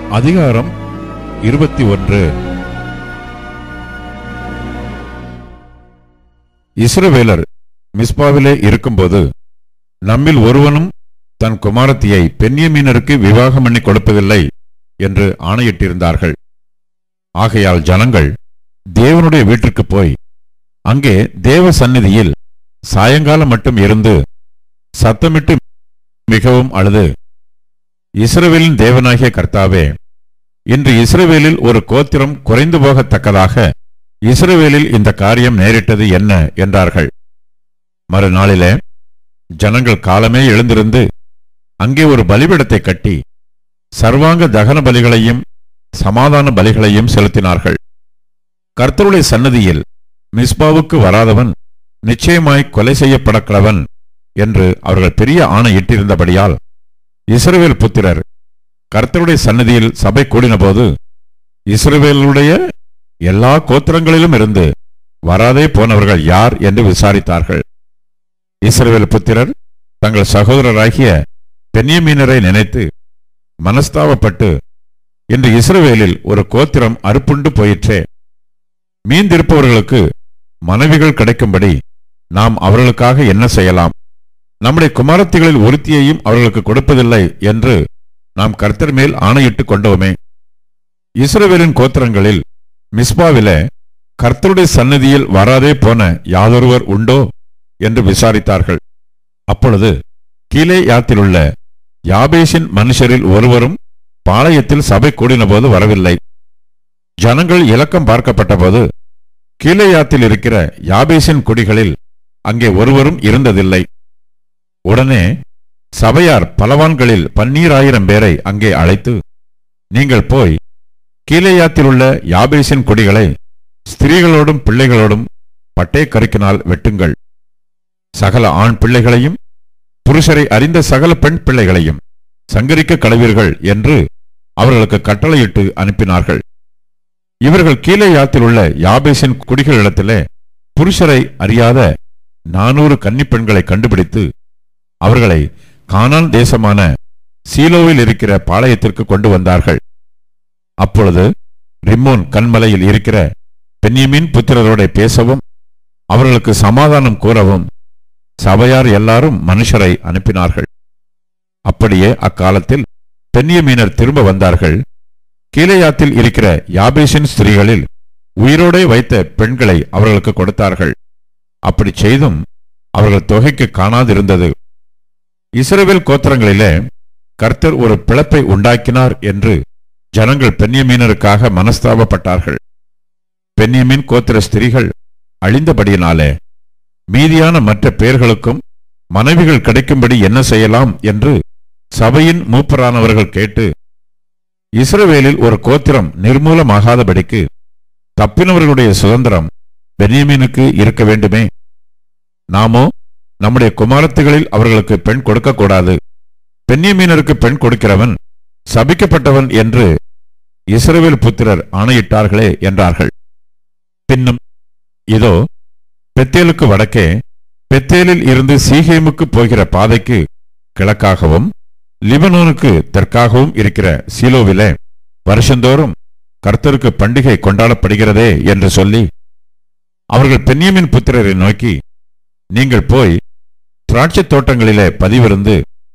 அதிகாரம் இருபத்தி ஒன்று இஸ்ரவேலர் மிஸ்பாவிலே இருக்கும்போது நம்மில் ஒருவனும் தன் குமாரத்தியை பென்யமீனருக்கு விவாகம் பண்ணி கொடுப்பதில்லை என்று ஆணையிட்டிருந்தார்கள் ஆகையால் ஜனங்கள் தேவனுடைய வீட்டிற்கு போய் அங்கே தேவ சந்நிதியில் சாயங்காலம் மட்டும் இருந்து சத்தமிட்டு மிகவும் அழுது இஸ்ரவேலின் தேவனாகிய கர்த்தாவே இன்று இஸ்ரவேலில் ஒரு கோத்திரம் குறைந்து போகத்தக்கதாக இஸ்ரவேலில் இந்த காரியம் நேரிட்டது என்ன என்றார்கள் மறுநாளிலே ஜனங்கள் காலமே எழுந்திருந்து அங்கே ஒரு பலிபீடத்தை கட்டி சர்வாங்க தகன பலிகளையும் சமாதான பலிகளையும் செலுத்தினார்கள் கர்த்தருடைய சன்னதியில் மிஸ்பாவுக்கு வராதவன் நிச்சயமாய் கொலை செய்யப்படக்கடவன் என்று அவர்கள் பெரிய ஆணையிட்டிருந்தபடியால் இஸ்ரவேல் புத்திரர் கர்த்தருடைய சன்னதியில் சபை கூடினபோது இஸ்ரவேலுடைய எல்லா கோத்திரங்களிலும் இருந்து வராதே போனவர்கள் யார் என்று விசாரித்தார்கள் இஸ்ரவேல் புத்திரர் தங்கள் சகோதரராகிய பென்யமீனரை நினைத்து மனஸ்தாபப்பட்டு இன்று இஸ்ரவேலில் ஒரு கோத்திரம் அறுப்புண்டு போயிற்றே மீந்திருப்பவர்களுக்கு மனைவிகள் கிடைக்கும்படி நாம் அவர்களுக்காக என்ன செய்யலாம் நம்முடைய குமாரத்திகளில் ஒருத்தியையும் அவர்களுக்கு கொடுப்பதில்லை என்று நாம் கர்த்தர் மேல் ஆணையிட்டுக் கொண்டோமே இஸ்ரவேலின் கோத்திரங்களில் மிஸ்பாவிலே கர்த்தருடைய சந்நிதியில் வராதே போன யாதொருவர் உண்டோ என்று விசாரித்தார்கள் அப்பொழுது கீழே யாத்திலுள்ள யாபேஷின் மனுஷரில் ஒருவரும் பாளையத்தில் சபை கூடினபோது வரவில்லை ஜனங்கள் இலக்கம் பார்க்கப்பட்டபோது கீழேயாத்தில் இருக்கிற யாபேசின் குடிகளில் அங்கே ஒருவரும் இருந்ததில்லை உடனே சபையார் பலவான்களில் பன்னீராயிரம் பேரை அங்கே அழைத்து நீங்கள் போய் கீழேயாத்திலுள்ள யாபேசின் குடிகளை ஸ்திரீகளோடும் பிள்ளைகளோடும் பட்டே கருக்கினால் வெட்டுங்கள் சகல ஆண் பிள்ளைகளையும் புருஷரை அறிந்த சகல பெண் பிள்ளைகளையும் சங்கரிக்க கடவீர்கள் என்று அவர்களுக்கு கட்டளையிட்டு அனுப்பினார்கள் இவர்கள் கீழே உள்ள யாபேசின் குடிகளிடத்திலே புருஷரை அறியாத நானூறு கன்னிப் பெண்களை கண்டுபிடித்து அவர்களை கானான் தேசமான சீலோவில் இருக்கிற பாளையத்திற்கு கொண்டு வந்தார்கள் அப்பொழுது ரிம்மோன் கண்மலையில் இருக்கிற பென்யமின் புத்திரரோட பேசவும் அவர்களுக்கு சமாதானம் கூறவும் சபையார் எல்லாரும் மனுஷரை அனுப்பினார்கள் அப்படியே அக்காலத்தில் பென்யமீனர் திரும்ப வந்தார்கள் கீலேயாத்தில் இருக்கிற யாபேஷின் ஸ்திரீகளில் உயிரோடே வைத்த பெண்களை அவர்களுக்கு கொடுத்தார்கள் அப்படி செய்தும் அவர்கள் தொகைக்கு காணாதிருந்தது இஸ்ரவேல் கோத்திரங்களிலே கர்த்தர் ஒரு பிளப்பை உண்டாக்கினார் என்று ஜனங்கள் பென்யமீனருக்காக மனஸ்தாபப்பட்டார்கள் பென்யமீன் கோத்திர ஸ்திரீகள் அழிந்தபடியினாலே மீதியான மற்ற பேர்களுக்கும் மனைவிகள் கிடைக்கும்படி என்ன செய்யலாம் என்று சபையின் மூப்பரானவர்கள் கேட்டு இஸ்ரவேலில் ஒரு கோத்திரம் நிர்மூலமாகாதபடிக்கு தப்பினவர்களுடைய சுதந்திரம் பென்யமீனுக்கு இருக்க வேண்டுமே நாமோ நம்முடைய குமாரத்துகளில் அவர்களுக்கு பெண் கொடுக்கக்கூடாது பென்யமீனருக்கு பெண் கொடுக்கிறவன் சபிக்கப்பட்டவன் என்று இஸ்ரவேல் புத்திரர் ஆணையிட்டார்களே என்றார்கள் பின்னும் இதோ பெத்தேலுக்கு வடக்கே பெத்தேலில் இருந்து சீகேமுக்கு போகிற பாதைக்கு கிழக்காகவும் லிபனோனுக்கு தெற்காகவும் இருக்கிற சீலோவிலே வருஷந்தோறும் கர்த்தருக்கு பண்டிகை கொண்டாடப்படுகிறதே என்று சொல்லி அவர்கள் பென்யமின் புத்திரரை நோக்கி நீங்கள் போய் திராட்சைத் தோட்டங்களிலே பதிவிருந்து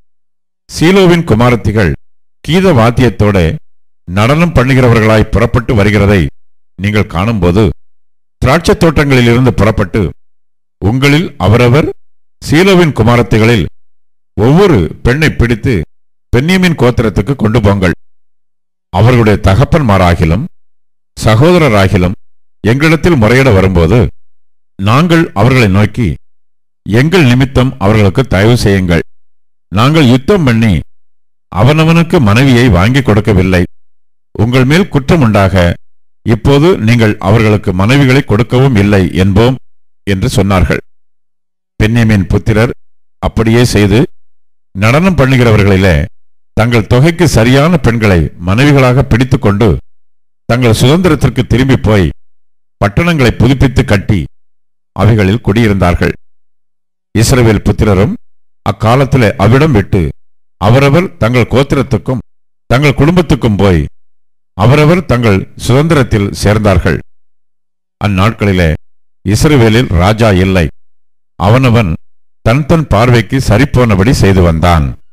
சீலோவின் குமாரத்திகள் கீத வாத்தியத்தோட நடனம் பண்ணுகிறவர்களாய் புறப்பட்டு வருகிறதை நீங்கள் காணும்போது திராட்சைத் தோட்டங்களிலிருந்து புறப்பட்டு உங்களில் அவரவர் சீலோவின் குமாரத்திகளில் ஒவ்வொரு பெண்ணை பிடித்து பென்னியமின் கோத்திரத்துக்கு கொண்டு போங்கள் அவர்களுடைய தகப்பன்மாராகிலும் சகோதரராகிலும் எங்களிடத்தில் முறையிட வரும்போது நாங்கள் அவர்களை நோக்கி எங்கள் நிமித்தம் அவர்களுக்கு தயவு செய்யுங்கள் நாங்கள் யுத்தம் பண்ணி அவனவனுக்கு மனைவியை வாங்கி கொடுக்கவில்லை உங்கள் மேல் குற்றம் உண்டாக இப்போது நீங்கள் அவர்களுக்கு மனைவிகளை கொடுக்கவும் இல்லை என்போம் என்று சொன்னார்கள் பென்னியமின் புத்திரர் அப்படியே செய்து நடனம் பண்ணுகிறவர்களிலே தங்கள் தொகைக்கு சரியான பெண்களை மனைவிகளாக பிடித்துக்கொண்டு தங்கள் சுதந்திரத்திற்கு திரும்பி போய் பட்டணங்களை புதுப்பித்து கட்டி அவைகளில் குடியிருந்தார்கள் இஸ்ரவேல் புத்திரரும் அக்காலத்திலே அவ்விடம் விட்டு அவரவர் தங்கள் கோத்திரத்துக்கும் தங்கள் குடும்பத்துக்கும் போய் அவரவர் தங்கள் சுதந்திரத்தில் சேர்ந்தார்கள் அந்நாட்களிலே இஸ்ரவேலில் ராஜா இல்லை அவனவன் தன் தன் பார்வைக்கு சரிபோனபடி செய்து வந்தான்